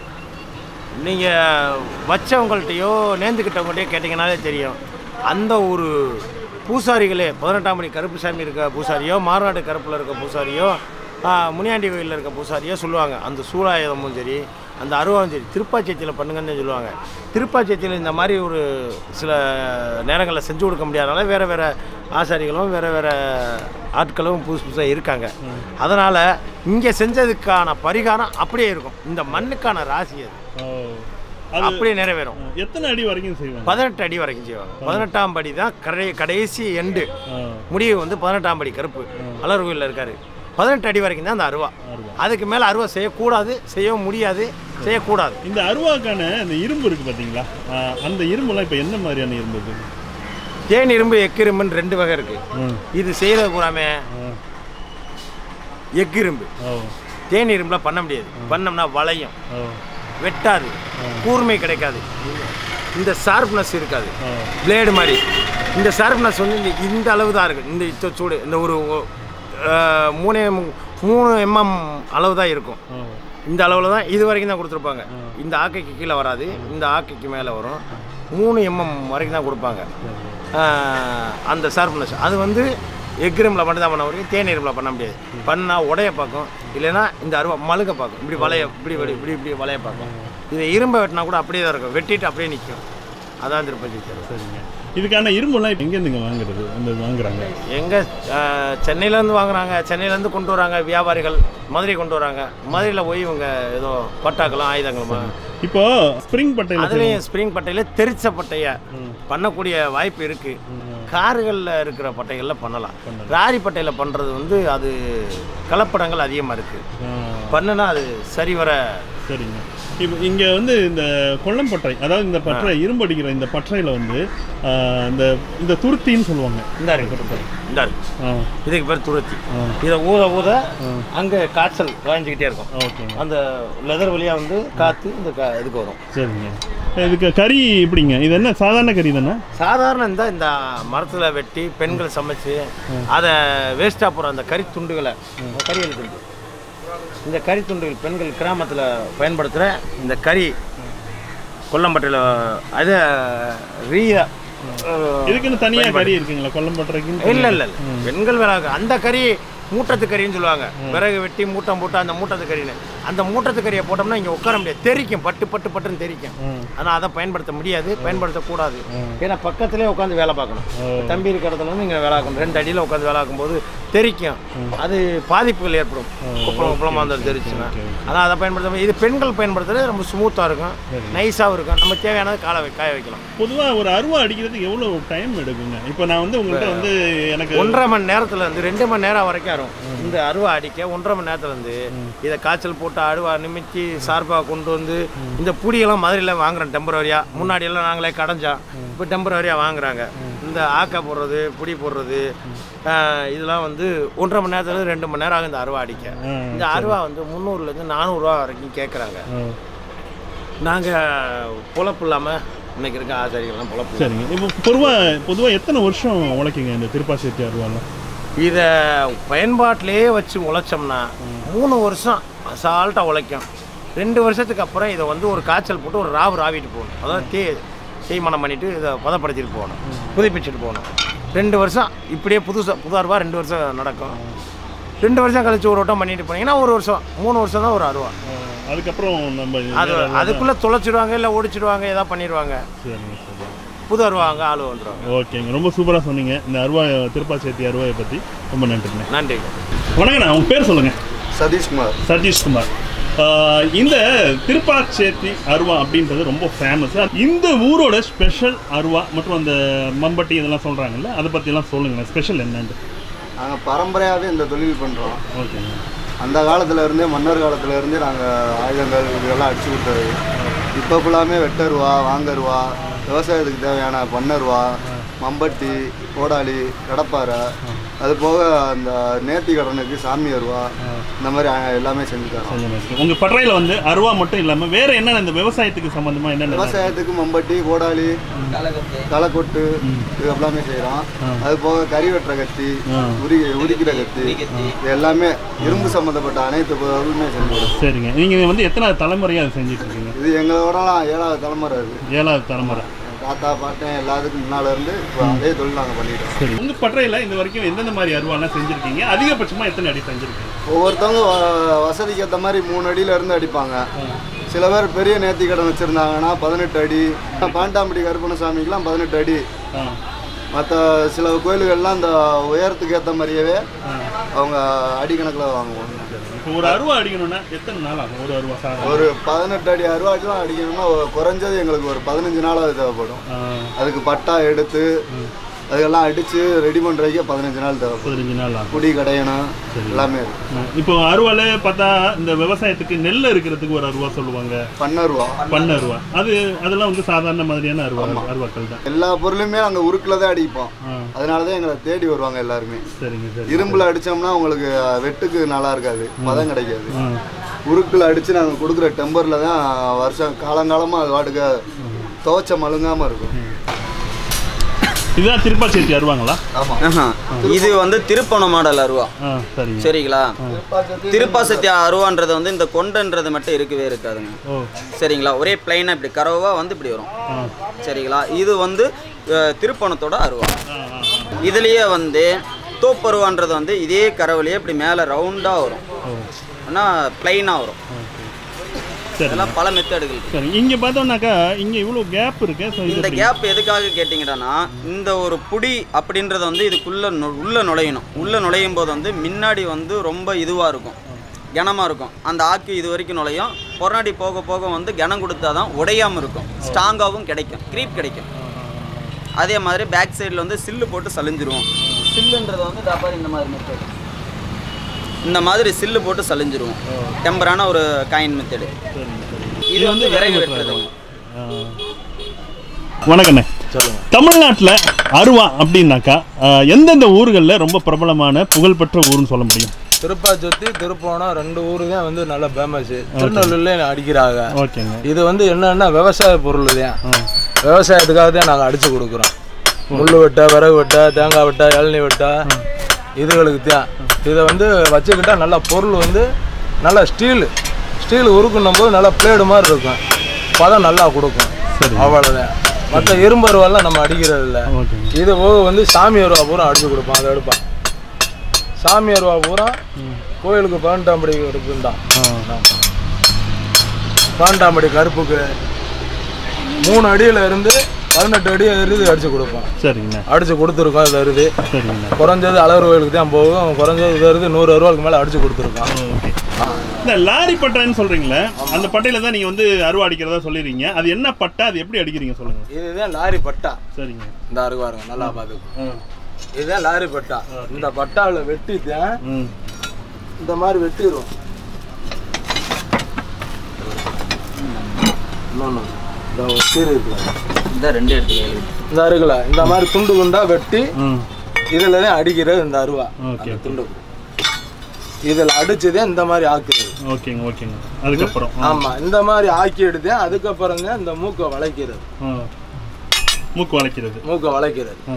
[SPEAKER 3] நீங்கள் வச்சவங்கள்ட்டையோ நேர்ந்துக்கிட்டவங்கள்ட்டையோ கேட்டிங்கனாலே தெரியும் அந்த ஒரு பூசாரிகளே பதினெட்டாம் படி கருப்புசாமி இருக்க பூசாரியோ மார்நாடு கருப்பில் இருக்க பூசாரியோ ஆ, முனியாண்டி கோயிலில் இருக்க பூசாரியோ சொல்லுவாங்க அந்த சூலாயுதமும் சரி அந்த அருவாவும் சரி திருப்பாச்சேத்தியில் பண்ணுங்கன்னு சொல்லுவாங்க திருப்பாச்சேத்தியில் இந்த மாதிரி ஒரு சில நேரங்களில் செஞ்சு கொடுக்க முடியாதனால வேறு வேறு ஆசாரிகளும் வேறு வேறு ஆட்களும் புதுசு புதுசாக இருக்காங்க அதனால் இங்கே செஞ்சதுக்கான பரிகாரம் அப்படியே இருக்கும் இந்த மண்ணுக்கான ராசி அது
[SPEAKER 2] அது
[SPEAKER 3] அப்படியே நிறைவேறும்
[SPEAKER 2] எத்தனை அடி வரைக்கும் செய்வாங்க
[SPEAKER 3] பதினெட்டு அடி வரைக்கும் செய்வாங்க பதினெட்டாம் படி தான் கடை கடைசி எண்டு
[SPEAKER 2] ஆ,
[SPEAKER 3] முடிவு வந்து பதினெட்டாம் படி கருப்பு அலர் கோயிலில் இருக்காரு பதினெட்டு அடி வரைக்கும் தான் அந்த அருவா அதுக்கு மேலே அருவா செய்யக்கூடாது செய்யவும் முடியாது செய்யக்கூடாது
[SPEAKER 2] இந்த அருவாக்கான அந்த இரும்பு இருக்கு பாத்தீங்களா ஆ, அந்த இரும்புலாம் இப்போ என்ன மாதிரியான இரும்பு இது
[SPEAKER 3] தேன் இரும்பு எக்கிரும்புன்னு ரெண்டு வகை இருக்கு
[SPEAKER 2] ம்.
[SPEAKER 3] இது செய்கிறது பூராமே
[SPEAKER 2] ஆ,
[SPEAKER 3] எக்கிரும்பு
[SPEAKER 2] ஓ
[SPEAKER 3] தேன் இரும்புல பண்ண முடியாது பண்ணோம்னா வளையும்
[SPEAKER 2] ஓ
[SPEAKER 3] வெட்டாது கூர்மை கிடைக்காது இந்த ஷார்ப்னஸ் இருக்காது பிளேடு மாதிரி இந்த ஷார்ப்னஸ் வந்து இந்த இந்த அளவு தான் இருக்குது இந்த இத்த சூடு இந்த ஒரு அஹ், மூணே மு- மூணு எம்எம் அளவு தான் இருக்கும்
[SPEAKER 2] ஓ
[SPEAKER 3] இந்த அளவில் தான் இது வரைக்கும் தான் கொடுத்துருப்பாங்க இந்த ஆக்கைக்கு கீழே வராது இந்த ஆக்கைக்கு மேலே வரும் மூணு எம்எம் வரைக்கும் தான் கொடுப்பாங்க அஹ், அந்த ஷார்ப்னஸ் அது வந்து எக்ரமில் மட்டும் தான் பண்ண முடியும் தேநீரில் பண்ண முடியாது பண்ணால் உடைய பார்க்கும் இல்லைன்னா இந்த அருவா மழுக பார்க்கும் இப்படி வளைய இப்படி இப்படி இப்படி இப்படி வளைய பார்க்கும் இதை இரும்பை வெட்டினா கூட அப்படியே தான் இருக்கும் வெட்டிட்டு அப்படியே நிற்கும் அதான் திருப்பதி தேர்
[SPEAKER 2] சரிங்க இதுக்கான இரும்புலாம் இப்போ எங்கேருந்துங்க வாங்குறது அந்த வாங்குறாங்க
[SPEAKER 3] எங்கே சென்னையிலேருந்து வாங்குறாங்க சென்னையிலேருந்து கொண்டு வராங்க வியாபாரிகள் மதுரை கொண்டு வராங்க மதுரையில் போய் இவங்க ஏதோ பட்டாக்களும் ஆயுதங்களுமா
[SPEAKER 2] இப்போ ஸ்ப்ரிங் பட்டையில்
[SPEAKER 3] அதுலேயும் ஸ்ப்ரிங் பட்டையில் தெரிச்ச பட்டையை பண்ணக்கூடிய வாய்ப்பு இருக்கு கார்களில் இருக்கிற பட்டைகளில் பண்ணலாம் ராரி பட்டையில் பண்ணுறது வந்து அது கலப்படங்கள் அதிகமாக இருக்கு பண்ணுனா அது சரிவர
[SPEAKER 2] சரிங்க இப்போ இங்கே வந்து இந்த கொல்லம்பட்டை அதாவது இந்த பற்றை இரும்பு அடிக்கிற இந்த பற்றையில் வந்து ஆ, இந்த இந்த துருத்தின்னு சொல்லுவாங்க
[SPEAKER 3] இந்த இருக்கு இந்த இருக்கு
[SPEAKER 2] ஆ
[SPEAKER 3] இதுக்கு பேர் துருத்தி இதை ஊத ஊத அங்கே காய்ச்சல் காய்ஞ்சிக்கிட்டே இருக்கும்
[SPEAKER 2] ஓகேங்க
[SPEAKER 3] அந்த லெதர் வழியாக வந்து காற்று இந்த கா இதுக்கு வரும்
[SPEAKER 2] சரிங்க இதுக்கு கறி இப்படிங்க இது என்ன சாதாரண கறி தானே
[SPEAKER 3] சாதாரண இந்த இந்த மரத்தில் வெட்டி பெண்கள் சமைச்சு அதை வேஸ்ட்டாக போகிற அந்த கறி துண்டுகளை கறி துண்டு இந்த கறி துண்டுகள் பெண்கள் கிராமத்தில் பயன்படுத்துகிற இந்த கறி கொல்லம்பட்டையில் அது ரீயா
[SPEAKER 2] இதுக்குன்னு தனியாக கறி இருக்குங்களா கொல்லம்பட்டறைக்குன்னு
[SPEAKER 3] இல்லை இல்லை இல்லை பெண்கள் வேலை அந்த கறி மூட்டத்து கறின்னு சொல்லுவாங்க விறகு வெட்டி மூட்டம் போட்டு அந்த மூட்டத்து கறின்னு அந்த மூட்டத்து கறியை போட்டோம்னா இங்கே உட்கார முடியாது தெரிக்கும் பட்டு பட்டு பட்டுன்னு தெரிக்கும் ஆனால் அதை பயன்படுத்த முடியாது பயன்படுத்தக்கூடாது ஏன்னா பக்கத்துலேயே உட்காந்து வேலை பார்க்கணும் தம்பி இருக்கிற இடத்துல வந்து இங்கே வேலை பார்க்கணும் ரெண்டு அடியில் உட்காந்து வேலை பார்க்கும்போது தெரிக்கும் அது பாதிப்புகள் ஏற்படும் குப்பளம் குப்பளமாக இருந்தாலும் தெரிச்சுன்னா ஆனால் அதை பயன்படுத்த முடியாது. இது பெண்கள் பயன்படுத்துறது ரொம்ப ஸ்மூத்தாக இருக்கும் நைஸாகவும் இருக்கும் நம்ம தேவையானது காலை வை- காய வைக்கலாம்
[SPEAKER 2] பொதுவாக ஒரு அருவா அடிக்கிறதுக்கு எவ்வளோ டைம் எடுக்குங்க இப்போ நான் வந்து உங்கள்கிட்ட வந்து எனக்கு
[SPEAKER 3] ஒன்றரை மணி நேரத்துல இருந்து ரெண்டு மணி நேரம் வரைக்கும் வரும் இந்த அருவா அடிக்க ஒன்றரை மணி நேரத்துல இருந்து இதை காய்ச்சல் போட்டு அருவா நிமித்தி சார்பாக கொண்டு வந்து இந்த புடியெல்லாம் மதுரையில் வாங்குறோம் டெம்பரவரியாக முன்னாடி எல்லாம் நாங்களே கடைஞ்சோம் இப்போ டெம்பரவரியாக வாங்குறாங்க இந்த ஆக்கா போடுறது புடி போடுறது ஆஹ், இதெல்லாம் வந்து ஒன்றரை மணி நேரத்துல இருந்து ரெண்டு மணி நேரம் ஆகும் இந்த அருவா அடிக்க இந்த அருவா வந்து முந்நூறுலேருந்து நானூறுரூவா வரைக்கும் கேட்குறாங்க நாங்கள் பொழப்பு இல்லாமல் இன்னைக்கு இருக்க ஆசாரிகள்லாம் பொழப்பு இல்லாம
[SPEAKER 2] சரிங்க இப்போ பொதுவாக பொதுவாக எத்தனை வருஷம் உழைக்குங்க இந்த திருப்பாசேத்தி அருவாலாம்
[SPEAKER 3] இதை பயன்பாட்டிலேயே வச்சு உழைச்சோம்னா மூணு வருஷம் அசால்ட்டாக உழைக்கும் ரெண்டு வருஷத்துக்கு அப்புறம் இதை வந்து ஒரு காய்ச்சல் போட்டு ஒரு ராவு ராவிட்டு போகணும் அதாவது தே தேய்மானம் பண்ணிவிட்டு இதை பதப்படுத்திட்டு போகணும் புதுப்பிச்சுட்டு போகணும் ரெண்டு வருஷம் இப்படியே புதுசாக புது அருவா ரெண்டு வருஷம் நடக்கும் ரெண்டு வருஷம் கழிச்சு ஒரு வட்டம் பண்ணிட்டு போனீங்கன்னா ஒரு வருஷம் மூணு வருஷம் தான் ஒரு அருவா
[SPEAKER 2] அதுக்கப்புறம் நம்ம
[SPEAKER 3] அது
[SPEAKER 2] வேற அருவா
[SPEAKER 3] அதுக்குள்ளே தொலைச்சிடுவாங்க இல்லை ஒடிச்சிடுவாங்க ஏதாவது பண்ணிடுவாங்க
[SPEAKER 2] சரிங்க சரி
[SPEAKER 3] புது அருவா அங்கே ஆள் வந்துடுவாங்க
[SPEAKER 2] ஓகேங்க ரொம்ப சூப்பராக சொன்னீங்க இந்த அருவா திருப்பாச்சேத்தி அருவாயை பற்றி ரொம்ப நன்றிங்க
[SPEAKER 3] நன்றி
[SPEAKER 2] வணக்கண்ணா உங்கள் பேர் சொல்லுங்கள்
[SPEAKER 5] சதீஷ்குமார்
[SPEAKER 2] சதீஷ்குமார் ஆஹ் இந்த திருப்பாச்சேத்தி அருவா அப்படின்றது ரொம்ப ஃபேமஸ் இந்த ஊரோட ஸ்பெஷல் அருவா மற்றும் அந்த மம்பட்டி இதெல்லாம் சொல்கிறாங்கல்ல அதை பற்றிலாம் சொல்லுங்களேன் ஸ்பெஷல் என்னன்ட்டு
[SPEAKER 5] நாங்கள் பரம்பரையாகவே இந்த தொழில் பண்ணுறோம்
[SPEAKER 2] ஓகேங்க
[SPEAKER 5] அந்த காலத்துல இருந்தே மன்னர் காலத்துல இருந்தே நாங்கள் ஆயுதங்கள் இதெல்லாம் அடிச்சு கொடுத்தது இப்போ ஃபுல்லாமே வெட்டருவா வாங்கருவா விவசாயத்துக்கு தேவையான பண்ணருவா மம்பட்டி கோடாலி கடப்பாறை அது போக அந்த நேர்த்தி கடனுக்கு சாமி அருவா இந்த மாதிரி அஹ், எல்லாமே செஞ்சு தரோம்
[SPEAKER 2] உங்க பட்டறையில வந்து அருவா மட்டும் இல்லாம வேற என்னென்ன இந்த விவசாயத்துக்கு சம்பந்தமா என்னென்ன
[SPEAKER 5] விவசாயத்துக்கு மம்பட்டி கோடாலி
[SPEAKER 1] கலகத்து
[SPEAKER 5] தலைக்கொட்டு இது எல்லாமே செய்கிறோம் அது போக கறி வெட்டுற கத்தி உரி உரிக்கிற கத்தி
[SPEAKER 1] உரிக்கத்தி.
[SPEAKER 5] இது எல்லாமே இரும்பு சம்மந்தப்பட்ட அனைத்து பொருளுமே செஞ்சுக்கிறோம்
[SPEAKER 2] சரிங்க நீங்க வந்து எத்தனை தலைமுறையா அதை செஞ்சுட்டு இருக்கீங்க
[SPEAKER 5] இது எங்களோடலாம் ஏழாவது தலைமுறை அது
[SPEAKER 2] ஏழாவது தலைமுறை
[SPEAKER 5] தாத்தா பாட்டன் எல்லாத்துக்கும் முன்னால இருந்து இப்போ அதே தொழில் நாங்கள் பண்ணிட்டோம்
[SPEAKER 2] சரி உங்க பட்டறையில இந்த வரைக்கும் எந்தெந்த மாதிரி அருவாலாம் செஞ்சிருக்கீங்க அதிகபட்சமா எத்தனை அடி செஞ்சிருக்கீங்க
[SPEAKER 5] ஒவ்வொருத்தவங்க வ- வசதிக்கு ஏற்ற மாதிரி மூணு அடியில இருந்து அடிப்பாங்க சில பேர் பெரிய நேர்த்தி கடன் வச்சுருந்தாங்கன்னா பதினெட்டு அடி பாண்டாம்பட்டி கருப்பணசாமிக்கெலாம் பதினெட்டு அடி
[SPEAKER 2] ஆ.
[SPEAKER 5] மற்ற சில கோயில்கள்லாம் அந்த உயரத்துக்கு ஏற்ற மாதிரியவே அவங்க அடிக்கணக்கில் வாங்குவாங்க
[SPEAKER 2] இப்போ ஒரு அருவா அடிக்கணும்னா எத்தனை நாள் ஆகும் ஒரு அருவா சாதாரண
[SPEAKER 5] ஒரு பதினெட்டு அடி அருவாக்கெலாம் அடிக்கணும்னா ஒரு குறைஞ்சது எங்களுக்கு ஒரு பதினஞ்சு நாளாவது தேவைப்படும்
[SPEAKER 2] ஆ,
[SPEAKER 5] அதுக்கு பட்டா எடுத்து அதுக்கெல்லாம் அடித்து ரெடி பண்ணுறதுக்கே பதினஞ்சு நாள் தேவைப்படும்
[SPEAKER 2] பதினஞ்சு நாள் ஆகும்
[SPEAKER 5] குடி கடையணும் எல்லாமே இருக்கு
[SPEAKER 2] ஆ, இப்போ அருவால பார்த்தா இந்த விவசாயத்துக்கு நெல் இருக்கிறதுக்கு ஒரு அருவா சொல்லுவாங்க
[SPEAKER 5] பண்ணருவா
[SPEAKER 2] பண்ண அருவா அது அதெல்லாம் வந்து சாதாரண மாதிரியான அருவா அருவாக்கள் தான்
[SPEAKER 5] எல்லா பொருளுமே நாங்கள் உருக்கில் தான் அடிப்போம்
[SPEAKER 2] ஆ,
[SPEAKER 5] அதனால தான் எங்களை தேடி வருவாங்க எல்லாருமே
[SPEAKER 2] சரிங்க சரி
[SPEAKER 5] இரும்புல அடிச்சோம்னா உங்களுக்கு வெட்டுக்கு நல்லா இருக்காது பதம் கிடைக்காது
[SPEAKER 2] ஆ,
[SPEAKER 5] உருக்கில் அடித்து நாங்கள் கொடுக்குற டெம்பரில் தான் வருஷம் காலங்காலமாக அது வாட்டுக்கு துவைச்ச மழுங்காமல் இருக்கும்
[SPEAKER 2] இதுதான் திருப்பா சேர்த்தி அருவாங்களா
[SPEAKER 1] ஆஹா. இது வந்து திருப்பண மாடல் அருவா
[SPEAKER 2] ஆ சரிங்க
[SPEAKER 1] சரிங்களா திருப்பாசத்தி அருவான்றது வந்து இந்த கொண்டன்றது மட்டும் இருக்கவே இருக்காதுங்க
[SPEAKER 2] ஓ
[SPEAKER 1] சரிங்களா ஒரே பிளைனாக இப்படி கரவாக வந்து இப்படி வரும்
[SPEAKER 2] ஆ
[SPEAKER 1] சரிங்களா இது வந்து அஹ், திருப்பணத்தோட அருவா
[SPEAKER 2] ஆ, ஆ,
[SPEAKER 1] இதுலேயே வந்து தோப்பருவான்றது வந்து இதே கரவுலேயே இப்படி மேலே ரவுண்டாக வரும்
[SPEAKER 2] ஓ
[SPEAKER 1] ஆனால் பிளைனாக வரும்
[SPEAKER 2] சரி
[SPEAKER 1] இதெல்லாம் பல மெத்தடுகள் இருக்கு.
[SPEAKER 2] சரி இங்க பார்த்தோம்னாக்கா இங்க இவ்வளவு கேப் இருக்கு ஸோ
[SPEAKER 1] இந்த கேப் எதுக்காக கேட்டிங்கன்னா இந்த ஒரு புடி அப்படின்றது வந்து இதுக்குள்ள நு- உள்ள நுழையணும் உள்ள நுழையும் போது வந்து முன்னாடி வந்து ரொம்ப இதுவாக இருக்கும் கனமாக இருக்கும் அந்த ஆக்கு இது வரைக்கும் நுழையும் பொறநாடி போக போக வந்து கனம் கொடுத்தா தான் உடையாமல் இருக்கும் ஸ்ட்ராங்காகவும் கிடைக்கும் க்ரீப் கிடைக்கும் அதே மாதிரி பேக் சைடில் வந்து சில்லு போட்டு சலிஞ்சிருவோம் சில்லுன்றது வந்து டப்பார் இந்த மாதிரி மெத்தட் இந்த மாதிரி சில்லு போட்டு சலிஞ்சிருவோம் டெம்பரான ஒரு காயின் மெத்தடு இது வந்து விறகு வெட்டுறதுங்க
[SPEAKER 2] வணக்கண்ணே
[SPEAKER 3] சொல்லுங்க
[SPEAKER 2] தமிழ்நாட்டில் அருவா அப்படின்னாக்கா ஆஹ், எந்தெந்த ஊர்களில் ரொம்ப பிரபலமான புகழ்பெற்ற ஊர்னு சொல்ல முடியும்
[SPEAKER 3] திருப்பாச்சுத்தி திருப்போணம் ரெண்டு ஊரு தான் வந்து நல்ல ஃபேமஸ் திருநெல்வேலியில் அடிக்கிறாங்க
[SPEAKER 2] ஓகேங்க
[SPEAKER 3] இது வந்து என்னன்னா விவசாய பொருள் தான் விவசாயத்துக்காக தான் நாங்கள் அடிச்சு கொடுக்குறோம் முள் வெட்ட விறகு வெட்ட தேங்காய் வெட்ட இளநீ வெட்ட இதுகளுக்கு தான் இதை வந்து வச்சுக்கிட்டா நல்ல பொருள் வந்து நல்ல ஸ்டீல் ஸ்டீல் உருக்குன்னும் போது நல்லா பிளேடு மாதிரி இருக்கும் பதம் நல்லா கொடுக்கும் அவ்வளோதான் மற்ற இரும்பு அருவாலாம் நம்ம அடிக்கிறது இல்லை
[SPEAKER 2] ஓகேங்க
[SPEAKER 3] இது போக வந்து சாமி அருவா பூரா அடிச்சு கொடுப்போம் அதை எடுப்பான் சாமி அருவா பூரா கோயிலுக்கு பதினெட்டாம்படி கருப்புன்னு தான் பதினெட்டாம்படி கருப்புக்கு மூணு அடியில் இருந்து பதினெட்டு அடி இருந்து அடிச்சு கொடுப்போம்
[SPEAKER 2] சரிங்கண்ணா
[SPEAKER 3] அடிச்சு கொடுத்துருக்கோம் இது வருது
[SPEAKER 2] சரிங்கண்ணா
[SPEAKER 3] குறைஞ்சது அளவு கோயிலுக்கு தான் போகும் குறைஞ்சது இது வருது நூறு அருவாளுக்கு மேலே அடிச்சு கொடுத்துருக்கோம்
[SPEAKER 2] ஓகே இந்த லாரி பட்டைன்னு சொல்றீங்களே அந்த பட்டையில தான் நீங்க வந்து அருவா அடிக்கிறதா சொல்லிடுறீங்க அது என்ன பட்டை அது எப்படி அடிக்கிறீங்க சொல்லுங்க
[SPEAKER 3] இதுதான் லாரி பட்டா
[SPEAKER 2] சரிங்க
[SPEAKER 3] இந்த அருவாருங்க நல்லா பார்த்துக்கோ
[SPEAKER 2] ம்.
[SPEAKER 3] இதுதான் லாரி பட்டா இந்த பட்டாவில் வெட்டி தான்
[SPEAKER 2] ம்
[SPEAKER 3] இந்த மாதிரி வெட்டிடுவோம் இன்னொன்று இந்த ஒரு கீரை இருக்குல்ல
[SPEAKER 1] இந்த ரெண்டு எடுத்துக்கலாம்
[SPEAKER 3] இந்த அருகில் இந்த மாதிரி துண்டு துண்டா வெட்டி
[SPEAKER 2] ம்
[SPEAKER 3] இதில் தான் அடிக்கிறது இந்த அருவா
[SPEAKER 2] ஓகே
[SPEAKER 3] அந்த துண்டு இதில் அடிச்சதே இந்த மாதிரி ஆக்குறது
[SPEAKER 2] ஓகேங்க ஓகேங்க அதுக்கப்புறம் ஆ.
[SPEAKER 3] ஆமாம் இந்த மாதிரி ஆக்கி எடுத்து அதுக்கப்புறம் தான் இந்த மூக்கை வளைக்கிறது
[SPEAKER 2] ஆ. மூக்கு வளைக்கிறது
[SPEAKER 3] மூக்கை வளைக்கிறது
[SPEAKER 2] ஆ.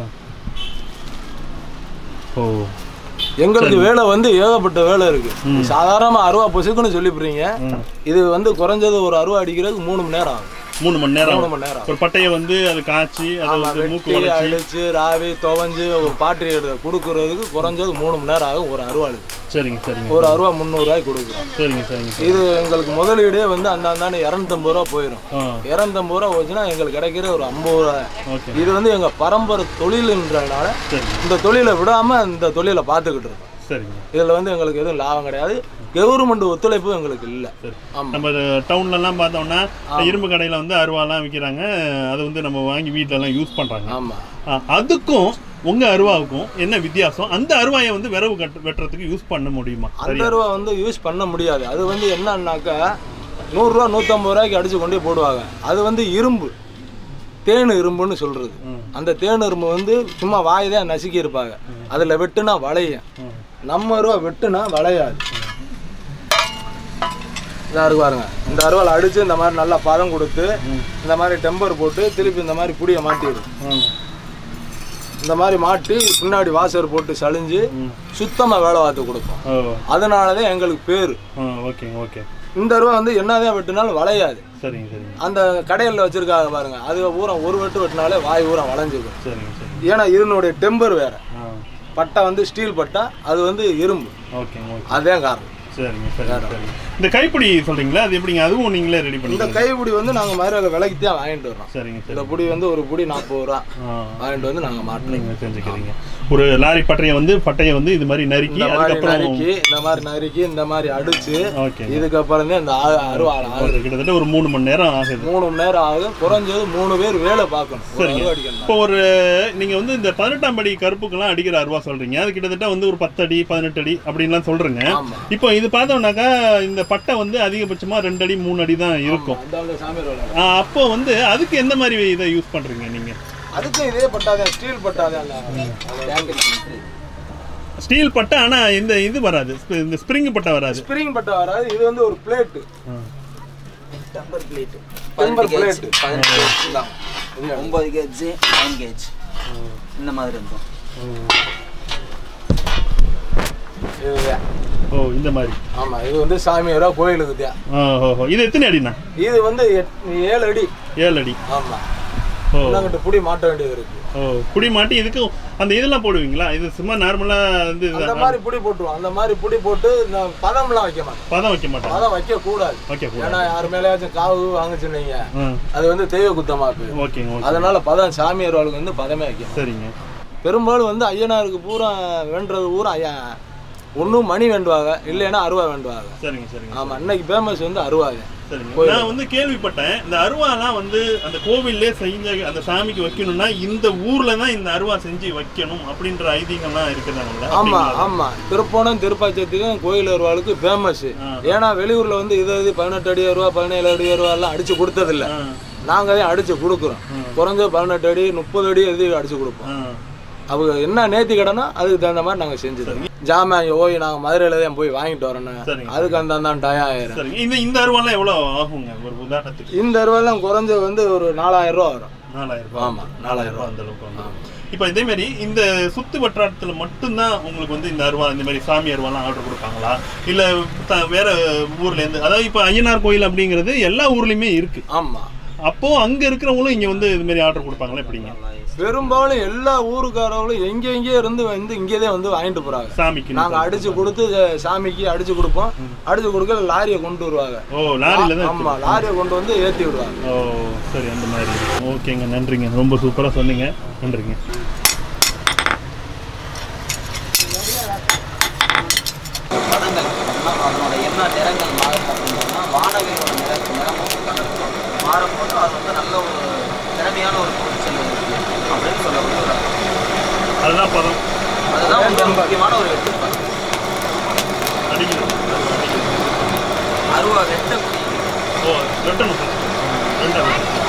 [SPEAKER 2] ஓ
[SPEAKER 3] எங்களுக்கு வேலை வந்து ஏகப்பட்ட வேலை இருக்கு சாதாரணமாக அருவா பொசுக்குன்னு சொல்லிவிடுறீங்க இது வந்து குறைஞ்சது ஒரு அருவா அடிக்கிறதுக்கு மூணு மணி நேரம் ஆகும்
[SPEAKER 2] மூணு மணி நேரம்
[SPEAKER 3] மூணு
[SPEAKER 2] ஆகும்.
[SPEAKER 3] மணி நேரம்
[SPEAKER 2] ஒரு பட்டையை வந்து அது காய்ச்சி அதை வந்து மூக்கு
[SPEAKER 3] வெட்டி
[SPEAKER 2] வளைச்சி
[SPEAKER 3] அடிச்சு ராவி துவஞ்சு ஒரு பாட்டி எடுத்து கொடுக்கறதுக்கு குறைஞ்சது மூணு மணி நேரம் ஆகும் ஒரு அருவாளுக்கு
[SPEAKER 2] சரிங்க சரிங்க
[SPEAKER 3] ஒரு அருவா முந்நூறுரூவாய்க்கு கொடுக்குறோம்
[SPEAKER 2] சரிங்க சரிங்க
[SPEAKER 3] இது எங்களுக்கு முதலீடே வந்து அந்த அந்தாண்டு இரநூத்தம்பது ரூபா போயிடும்
[SPEAKER 2] ஆ
[SPEAKER 3] இரநூத்தம்பது ரூபா போச்சுன்னா எங்களுக்கு கிடைக்கிற ஒரு ஐம்பது ரூபா
[SPEAKER 2] ஓகே
[SPEAKER 3] இது வந்து எங்கள் பரம்பரை தொழிலுன்றதுனால
[SPEAKER 2] சரிங்க
[SPEAKER 3] இந்த தொழிலை விடாமல் இந்த தொழிலை பார்த்துக்கிட்டு இருக்கோம்
[SPEAKER 2] சரிங்க
[SPEAKER 3] இதில் வந்து எங்களுக்கு எதுவும் லாபம் கிடையாது கவர்மெண்ட் ஒத்துழைப்பு எங்களுக்கு இல்லை
[SPEAKER 2] சரி
[SPEAKER 3] ஆமாம்
[SPEAKER 2] நம்ம டவுன்லலாம் பார்த்தோம்னா இரும்பு கடையில் வந்து அருவாலாம் விற்கிறாங்க அது வந்து நம்ம வாங்கி வீட்டிலலாம் யூஸ் பண்ணுறாங்க
[SPEAKER 3] ஆமாம்
[SPEAKER 2] அதுக்கும் உங்கள் அருவாவுக்கும் என்ன வித்தியாசம் அந்த அருவாயை வந்து விரவு கட்டு வெட்டுறதுக்கு யூஸ் பண்ண முடியுமா
[SPEAKER 3] அந்த
[SPEAKER 2] சரியா
[SPEAKER 3] ரூபா வந்து யூஸ் பண்ண முடியாது அது வந்து என்னன்னாக்கா நூறுரூவா நூற்றம்பது ரூபாய்க்கு அடித்து கொண்டே போடுவாங்க அது வந்து இரும்பு
[SPEAKER 6] தேனு இரும்புன்னு சொல்றது அந்த தேனு இரும்பு வந்து சும்மா வாயை தான் நசுக்கி இருப்பாங்க அதில் வெட்டுனா வளையும் நம்ம அருவா வெட்டுனா வளையாது இந்த அருவா பாருங்க இந்த அருவாள் அடிச்சு இந்த மாதிரி நல்லா பதம் கொடுத்து இந்த மாதிரி டெம்பர் போட்டு திருப்பி இந்த மாதிரி புடியை மாட்டிடும் இந்த மாதிரி மாட்டி பின்னாடி வாசர் போட்டு சளிஞ்சு சுத்தமா வேலை பார்த்து கொடுப்போம்
[SPEAKER 2] ஓ
[SPEAKER 6] அதனால தான் எங்களுக்கு பேர்
[SPEAKER 2] ஆ ஓகேங்க ஓகே
[SPEAKER 6] இந்த அருவா வந்து என்னதான் வெட்டினாலும் வளையாது
[SPEAKER 2] சரிங்க சரிங்க
[SPEAKER 6] அந்த கடையில் வச்சிருக்காங்க பாருங்க அது பூரா ஒரு வெட்டு வெட்டினாலே வாய் பூரா வளைஞ்சிக்கும்
[SPEAKER 2] சரிங்க சரிங்க
[SPEAKER 6] ஏன்னா இதனுடைய டெம்பர் வேற
[SPEAKER 2] ஆ
[SPEAKER 6] பட்டை வந்து ஸ்டீல் பட்டா அது வந்து இரும்பு
[SPEAKER 2] ஓகேங்க ஓகே
[SPEAKER 6] அதுதான் காரணம்
[SPEAKER 2] சரிங்க சரிங்க சரிங்க இந்த கைப்பிடி சொல்றீங்களா அது எப்படிங்க அதுவும் நீங்களே ரெடி
[SPEAKER 6] இந்த
[SPEAKER 2] பண்ணி
[SPEAKER 6] கைப்பிடி வந்து நாங்கள் மதுரை விலைக்கு தான் வாங்கிட்டு வர்றோம்
[SPEAKER 2] சரிங்க
[SPEAKER 6] இந்த
[SPEAKER 2] சரி
[SPEAKER 6] புடி வந்து ஒரு புடி நாற்பது ரூபா
[SPEAKER 2] ஆ
[SPEAKER 6] வாங்கிட்டு வந்து நாங்கள் மாட்டுறோம்
[SPEAKER 2] நீங்க செஞ்சுக்கிறீங்க ஒரு லாரி பட்டறையை வந்து பட்டையை வந்து இது மாதிரி நறுக்கி
[SPEAKER 6] இந்த மாதிரி
[SPEAKER 2] அதுக்கப்புறம்
[SPEAKER 6] நறுக்கி இந்த மாதிரி நறுக்கி இந்த மாதிரி அடிச்சு
[SPEAKER 2] ஓகே
[SPEAKER 6] இதுக்கப்புறம் தான் இந்த ஆ- அருவா ஆகுது
[SPEAKER 2] கிட்டத்தட்ட ஒரு மூணு மணி நேரம் ஆகுது
[SPEAKER 6] மூணு மணி நேரம் ஆகும் குறைஞ்சது மூணு பேர் வேலை பார்க்கணும் ஒரு
[SPEAKER 2] சரிங்க.
[SPEAKER 6] அருவா அடிக்கணும்
[SPEAKER 2] இப்போ ஒரு நீங்க வந்து இந்த பதினெட்டாம் படி கருப்புக்கெல்லாம் அடிக்கிற அருவா சொல்றீங்க அது கிட்டத்தட்ட வந்து ஒரு பத்து அடி பதினெட்டு அடி அப்படின்லாம் சொல்றீங்க
[SPEAKER 6] ஆமா
[SPEAKER 2] இப்போ இது பார்த்தோம்னாக்கா இந்த பட்டை வந்து அதிகபட்சமா ரெண்டு அடி மூணு அடி தான் இருக்கும்
[SPEAKER 6] அதாவது சாமி ரோல
[SPEAKER 2] ஆ, அப்போ வந்து அதுக்கு எந்த மாதிரி இதை யூஸ் பண்றீங்க நீங்க
[SPEAKER 6] அதுக்கும் இதே பட்டாதான் ஸ்டீல் பட்டாதான்
[SPEAKER 2] ஸ்டீல் பட்டை ஆனா இந்த இது வராது ஸ்ப- இந்த ஸ்ப்ரிங் பட்டை வராது
[SPEAKER 6] ஸ்ப்ரிங் பட்டா வராது இது வந்து ஒரு plate
[SPEAKER 1] temper plate
[SPEAKER 6] Temper plate.
[SPEAKER 1] பதினெட்டு கேஜ் ஒன்பது கேஜ் நைன் கேஜ் இந்த மாதிரி இருக்கும்
[SPEAKER 6] இதுதான்
[SPEAKER 2] ஓ இந்த மாதிரி
[SPEAKER 6] ஆமா இது வந்து சாமி ரூபா கோயிலுக்கு தான்
[SPEAKER 2] ஓ ஓ, ஓ. இது எத்தனை அடிண்ணா
[SPEAKER 6] இது வந்து எட்- ஏழு அடி
[SPEAKER 2] ஏழு அடி
[SPEAKER 6] ஆமா
[SPEAKER 2] ஓ
[SPEAKER 6] இன்னங்கிட்ட புடி மாட்ட வேண்டியது இருக்கு
[SPEAKER 2] ஓ புடி மாட்டி இதுக்கு அந்த இதெல்லாம் போடுவீங்களா இது சும்மா நார்மலா வந்து
[SPEAKER 6] அந்த மாதிரி புடி போட்டுருவோம் அந்த மாதிரி புடி போட்டு இந்த பதம்லாம் வைக்க மாட்டோம்
[SPEAKER 2] பதம் வைக்க மாட்டாங்க
[SPEAKER 6] பதம் வைக்க கூடாது
[SPEAKER 2] ஓகே
[SPEAKER 6] ஏன்னா யார் மேலேயாச்சும் காவு வாங்குச்சுன்னீங்க
[SPEAKER 2] ம்
[SPEAKER 6] அது வந்து தெய்வ குத்தமா போயிடும்
[SPEAKER 2] ஓகேங்க ஓகே
[SPEAKER 6] அதனால பதம் சாமியார்களுக்கு வந்து பதமே வைக்கும்
[SPEAKER 2] சரிங்க
[SPEAKER 6] பெரும்பாலும் வந்து ஐயனாருக்கு பூரா வேண்டுறது பூரா ஐயா ஒன்றும் மணி வேண்டுவாங்க இல்லைன்னா அருவா வேண்டுவாங்க
[SPEAKER 2] சரிங்க சரிங்க
[SPEAKER 6] ஆமா இன்னைக்கு ஃபேமஸ் வந்து அருவாங்க
[SPEAKER 2] சரிங்க நான் வந்து கேள்விப்பட்டேன் இந்த அருவாலாம் வந்து அந்த கோவில்லே செஞ்ச அந்த சாமிக்கு வைக்கணும்னா இந்த ஊர்ல தான் இந்த அருவா செஞ்சு வைக்கணும் அப்படின்ற ஐதீகம்லாம் இருக்குதாங்கல்ல
[SPEAKER 6] ஆமா ஆமா திருப்போணம் திருப்பாச்சத்துக்கும் கோயில் அருவாளுக்கு ஃபேமஸ்
[SPEAKER 2] ஆ.
[SPEAKER 6] ஏன்னா வெளியூர்ல வந்து இது இது பதினெட்டு அடி அருவா பதினேழு அடி அருவா எல்லாம் அடிச்சு கொடுத்ததில்ல நாங்க தான் அடிச்சு கொடுக்குறோம் குறைஞ்ச பதினெட்டு அடி முப்பது அடி எழுதி அடிச்சு கொடுப்போம் அவங்க என்ன நேர்த்தி கடனோ அதுக்கு தகுந்த மாதிரி நாங்க செஞ்சது ஜாமான் ஓய் நாங்க மதுரையில தான் போய் வாங்கிட்டு வரணும்
[SPEAKER 2] சரிங்க.
[SPEAKER 6] அதுக்கு அந்த அந்த டயம் ஆயிரும்
[SPEAKER 2] சரிங்க இந்த இந்த அருவாலாம் எவ்வளவு ஆகுங்க ஒரு உதாரணத்துக்கு
[SPEAKER 6] இந்த அருவாலாம் குறைஞ்ச வந்து ஒரு நாலாயிரம் ரூபா வரும்
[SPEAKER 2] நாலாயிரம் ரூபாய்
[SPEAKER 6] ஆமா, நாலாயிரம்
[SPEAKER 2] ரூபாய் அந்த அளவுக்கு வந்து இப்போ இதே மாதிரி இந்த சுத்து வட்டாரத்துல மட்டும்தான் உங்களுக்கு வந்து இந்த அருவா இந்த மாதிரி சாமி அருவாலாம் ஆர்டர் கொடுப்பாங்களா இல்ல த- வேற ஊர்ல இருந்து அதாவது இப்போ ஐயனார் கோயில் அப்படிங்கிறது எல்லா ஊர்லயுமே இருக்கு
[SPEAKER 6] ஆமா
[SPEAKER 2] அப்போ அங்க இருக்கிறவங்களும் இங்க வந்து இது மாதிரி ஆர்டர் கொடுப்பாங்களா எப்படிங்க
[SPEAKER 6] பெரும்பாலும் எல்லா ஊருக்காரங்களும் எங்க எங்கே இருந்து வந்து இங்கேதான் வந்து வாங்கிட்டு போறாங்க
[SPEAKER 2] சாமிக்கு
[SPEAKER 6] நாங்க அடிச்சு கொடுத்து அஹ், சாமிக்கு அடிச்சு கொடுப்போம் அடிச்சு கொடுக்க லாரியை கொண்டு வருவாங்க
[SPEAKER 2] ஓ லாரியில தான்
[SPEAKER 6] ஆமா லாரியை கொண்டு வந்து ஏத்தி விடுவாங்க
[SPEAKER 2] ஓ சரி அந்த மாதிரி ஓகேங்க நன்றிங்க ரொம்ப சூப்பரா சொன்னீங்க நன்றிங்க
[SPEAKER 1] படங்கள் அப்படின்னா அதனோட என்ன நிறங்கள் மாறுது அப்படின்னா வானவியோட நிற நிறமும் கலரும் மாறும்போது அது வந்து நல்ல ஒரு திறமையான ஒரு பொருட்கள் இருக்கு அப்படின்னு சொல்லப்படுறாங்க
[SPEAKER 2] அதுதான் பதம்
[SPEAKER 1] அதுதான் வந்து ஒரு முக்கியமான ஒரு எடுத்துக்காட்டு
[SPEAKER 2] அடிக்கணும்
[SPEAKER 1] அருவா வெட்டக்கூடிய
[SPEAKER 2] ஓ வெட்டணும் ரெண்டாவது